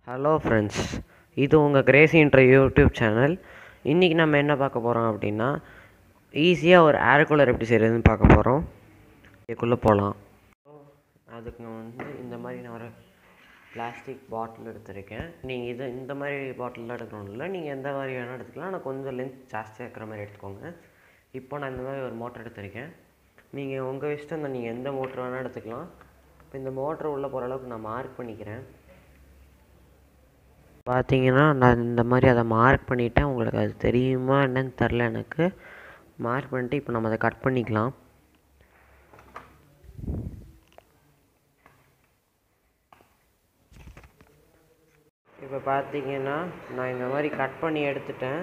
hello friends இது உங்கள் கிரேசின்ற YouTube channel இன்றைக்கி நம்ம என்ன பார்க்க போகிறோம் அப்படின்னா ஈஸியாக ஒரு ஏர் கூலர் எப்படி செய்கிறதுன்னு பார்க்க போகிறோம் இதுக்குள்ளே போகலாம் அதுக்கு நான் வந்து இந்த மாதிரி நான் ஒரு பிளாஸ்டிக் பாட்டில் எடுத்திருக்கேன் நீங்கள் இது இந்த மாதிரி பாட்டில் எடுக்கணும் இல்லை நீங்கள் எந்த மாதிரி வேணால் எடுத்துக்கலாம் ஆனால் கொஞ்சம் லென்த் ஜாஸ்தியாக இருக்கிற மாதிரி எடுத்துக்கோங்க இப்போ நான் இந்த மாதிரி ஒரு மோட்டர் எடுத்திருக்கேன் நீங்கள் உங்கள் இஷ்டம் தான் நீங்கள் எந்த மோட்ரு வேணால் எடுத்துக்கலாம் இப்போ இந்த மோட்ரு உள்ளே போகிற அளவுக்கு நான் மார்க் பண்ணிக்கிறேன் பார்த்தீங்கன்னா நான் இந்த மாதிரி அதை மார்க் பண்ணிட்டேன் உங்களுக்கு அது தெரியுமா என்னன்னு தெரில எனக்கு மார்க் பண்ணிட்டு இப்போ நம்ம அதை கட் பண்ணிக்கலாம் இப்போ பார்த்தீங்கன்னா நான் இந்த மாதிரி கட் பண்ணி எடுத்துட்டேன்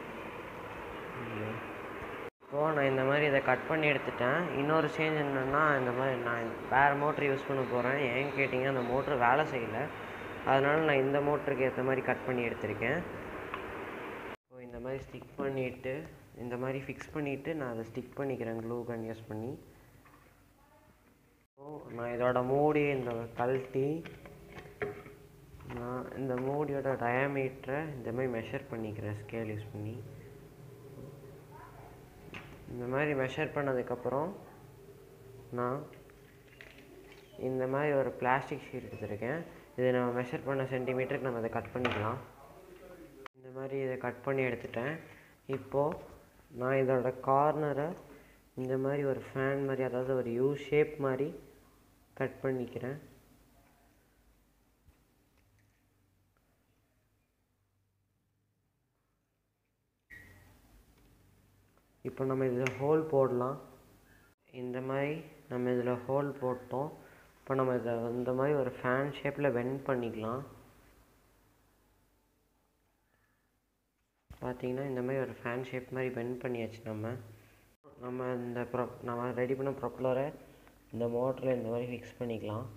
இப்போது நான் இந்த மாதிரி இதை கட் பண்ணி எடுத்துட்டேன் இன்னொரு சேஞ்ச் என்னென்னா இந்த மாதிரி நான் வேறு மோட்ரு யூஸ் பண்ண போகிறேன் ஏன்னு கேட்டிங்கன்னா அந்த மோட்ரு வேலை செய்யலை அதனால் நான் இந்த மோட்டருக்கு ஏற்ற மாதிரி கட் பண்ணி எடுத்திருக்கேன் ஸோ இந்த மாதிரி ஸ்டிக் பண்ணிவிட்டு இந்த மாதிரி ஃபிக்ஸ் பண்ணிவிட்டு நான் அதை ஸ்டிக் பண்ணிக்கிறேன் க்ளூ கன் யூஸ் பண்ணி ஸோ நான் இதோட மூடி இந்த கழட்டி நான் இந்த மூடியோட டயாமீட்டரை இந்த மாதிரி மெஷர் பண்ணிக்கிறேன் ஸ்கேல் யூஸ் பண்ணி இந்த மாதிரி மெஷர் பண்ணதுக்கப்புறம் நான் இந்த மாதிரி ஒரு பிளாஸ்டிக் ஷீட் எடுத்திருக்கேன் இதை நம்ம மெஷர் பண்ண சென்டிமீட்டருக்கு நம்ம அதை கட் பண்ணிக்கலாம் இந்த மாதிரி இதை கட் பண்ணி எடுத்துட்டேன் இப்போது நான் இதோட கார்னரை இந்த மாதிரி ஒரு ஃபேன் மாதிரி அதாவது ஒரு யூ ஷேப் மாதிரி கட் பண்ணிக்கிறேன் இப்போ நம்ம இதில் ஹோல் போடலாம் இந்த மாதிரி நம்ம இதில் ஹோல் போட்டோம் இப்போ நம்ம இதை இந்த மாதிரி ஒரு ஃபேன் ஷேப்பில் பெண்ட் பண்ணிக்கலாம் பார்த்தீங்கன்னா இந்த மாதிரி ஒரு ஃபேன் ஷேப் மாதிரி பெண்ட் பண்ணியாச்சு நம்ம நம்ம இந்த ப்ரொ நம்ம ரெடி பண்ண ப்ரொப்பலரை இந்த மோட்டரில் இந்த மாதிரி ஃபிக்ஸ் பண்ணிக்கலாம்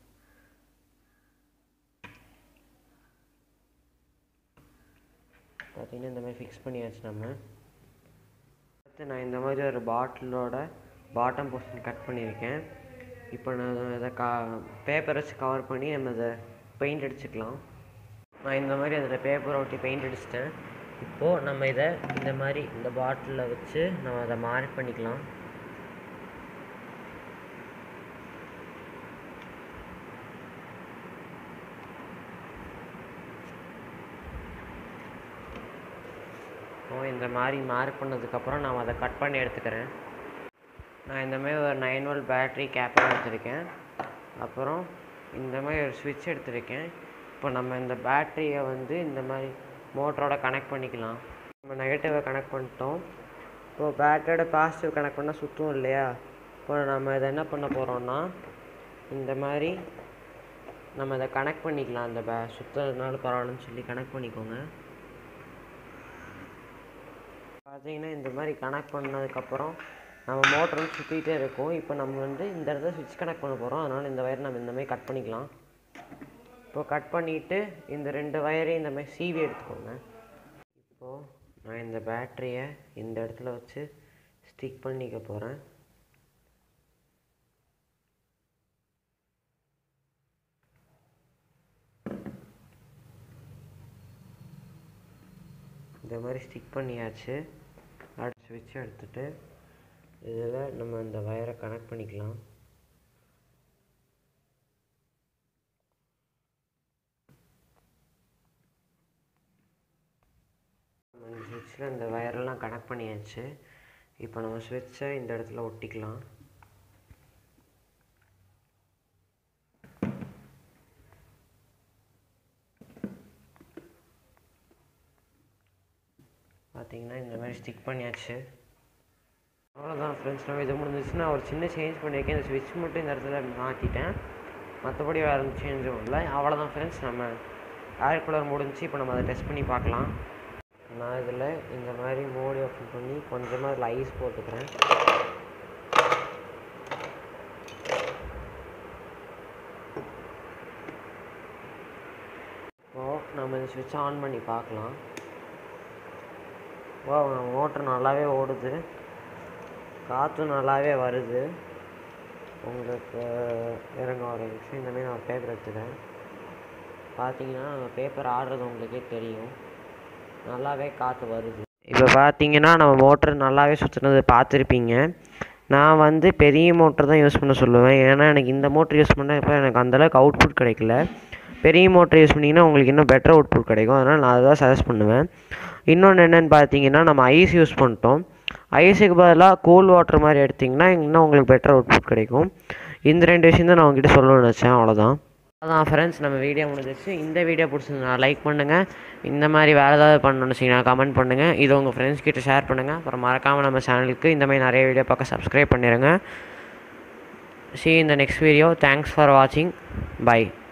பார்த்தீங்கன்னா இந்த மாதிரி ஃபிக்ஸ் பண்ணியாச்சு நம்ம அடுத்து நான் இந்த மாதிரி ஒரு பாட்டிலோட பாட்டம் போர்ஷன் கட் பண்ணியிருக்கேன் இப்போ நான் இதை கா பேப்பர் வச்சு கவர் பண்ணி நம்ம இதை பெயிண்ட் அடிச்சுக்கலாம் நான் இந்த மாதிரி அதில் பேப்பர் ஒட்டி பெயிண்ட் அடிச்சிட்டேன் இப்போது நம்ம இதை இந்த மாதிரி இந்த பாட்டிலில் வச்சு நம்ம அதை மார்க் பண்ணிக்கலாம் இப்போ இந்த மாதிரி மார்க் பண்ணதுக்கப்புறம் நான் அதை கட் பண்ணி எடுத்துக்கிறேன் நான் இந்த மாதிரி ஒரு நைன் வோல்ட் பேட்ரி கேப்பர் எடுத்திருக்கேன் அப்புறம் இந்த மாதிரி ஒரு ஸ்விட்ச் எடுத்திருக்கேன் இப்போ நம்ம இந்த பேட்டரியை வந்து இந்த மாதிரி மோட்டரோட கனெக்ட் பண்ணிக்கலாம் நம்ம நெகட்டிவை கனெக்ட் பண்ணிட்டோம் இப்போது பேட்டரியோட பாசிட்டிவ் கனெக்ட் பண்ணால் சுற்றும் இல்லையா இப்போ நம்ம இதை என்ன பண்ண போகிறோம்னா இந்த மாதிரி நம்ம இதை கனெக்ட் பண்ணிக்கலாம் அந்த பே சுற்றுறதுனால பரவாயில்லன்னு சொல்லி கனெக்ட் பண்ணிக்கோங்க பார்த்தீங்கன்னா இந்த மாதிரி கனெக்ட் பண்ணதுக்கப்புறம் நம்ம மோட்டர் வந்து சுற்றிக்கிட்டே இருக்கும் இப்போ நம்ம வந்து இந்த இடத்துல சுவிட்ச் கனெக்ட் பண்ண போகிறோம் அதனால் இந்த வயர் நம்ம இந்த மாதிரி கட் பண்ணிக்கலாம் இப்போ கட் பண்ணிவிட்டு இந்த ரெண்டு வயரையும் இந்த மாதிரி சீவி எடுத்துக்கோங்க இப்போது நான் இந்த பேட்டரியை இந்த இடத்துல வச்சு ஸ்டிக் பண்ணிக்க போகிறேன் இந்த மாதிரி ஸ்டிக் பண்ணியாச்சு அடுத்த ஸ்விட்ச் எடுத்துகிட்டு இதில் நம்ம இந்த வயரை கனெக்ட் பண்ணிக்கலாம் நம்ம இந்த ஸ்விட்சில் இந்த வயரெல்லாம் கனெக்ட் பண்ணியாச்சு இப்போ நம்ம ஸ்விட்சை இந்த இடத்துல ஒட்டிக்கலாம் பார்த்தீங்கன்னா இந்த மாதிரி ஸ்டிக் பண்ணியாச்சு அவ்வளோதான் ஃப்ரெண்ட்ஸ் நம்ம இது முடிஞ்சிச்சுன்னா ஒரு சின்ன சேஞ்ச் பண்ணியிருக்கேன் இந்த ஸ்விட்ச் மட்டும் இந்த இடத்துல மாற்றிட்டேன் மற்றபடி வேறு எந்த சேஞ்சும் இல்லை அவ்வளோதான் ஃப்ரெண்ட்ஸ் நம்ம ஏர் கூலர் முடிஞ்சு இப்போ நம்ம அதை டெஸ்ட் பண்ணி பார்க்கலாம் நான் இதில் இந்த மாதிரி மோடி ஓப்பன் பண்ணி கொஞ்சமாக இதில் ஐஸ் போட்டுக்கிறேன் இப்போது நம்ம இந்த ஸ்விட்ச் ஆன் பண்ணி பார்க்கலாம் ஓ மோட்ரு நல்லாவே ஓடுது காற்றும் நல்லாவே வருது உங்களுக்கு இறங்க ஒரு விஷயம் இந்த மாதிரி நான் பேப்பர் எடுத்துக்கிறேன் பார்த்தீங்கன்னா நம்ம பேப்பர் ஆடுறது உங்களுக்கே தெரியும் நல்லாவே காற்று வருது இப்போ பார்த்தீங்கன்னா நம்ம மோட்ரு நல்லாவே சுற்றுனது பார்த்துருப்பீங்க நான் வந்து பெரிய மோட்ரு தான் யூஸ் பண்ண சொல்லுவேன் ஏன்னா எனக்கு இந்த மோட்ரு யூஸ் பண்ண இப்போ எனக்கு அந்தளவுக்கு அவுட்புட் கிடைக்கல பெரிய மோட்ரு யூஸ் பண்ணிங்கன்னா உங்களுக்கு இன்னும் பெட்டர் அவுட்புட் கிடைக்கும் அதனால் நான் அதை தான் சஜஸ்ட் பண்ணுவேன் இன்னொன்று என்னென்னு பார்த்தீங்கன்னா நம்ம ஐஸ் யூஸ் பண்ணிட்டோம் ஐஸுக்கு பதிலாக கூல் வாட்டர் மாதிரி எடுத்திங்கன்னா இன்னும் உங்களுக்கு பெட்டர் அவுட்புட் கிடைக்கும் இந்த ரெண்டு விஷயம் தான் நான் உங்ககிட்ட சொல்லணும்னு நினச்சேன் அவ்வளோதான் அதான் ஃப்ரெண்ட்ஸ் நம்ம வீடியோ முடிஞ்சிச்சு இந்த வீடியோ பிடிச்சிருந்தா லைக் பண்ணுங்கள் இந்த மாதிரி வேறு ஏதாவது பண்ணணும்னு வச்சிங்கன்னா கமெண்ட் பண்ணுங்கள் இது உங்கள் ஃப்ரெண்ட்ஸ் கிட்ட ஷேர் பண்ணுங்கள் அப்புறம் மறக்காமல் நம்ம சேனலுக்கு இந்த மாதிரி நிறைய வீடியோ பார்க்க சப்ஸ்கிரைப் பண்ணிடுங்க see you in the next video thanks for watching bye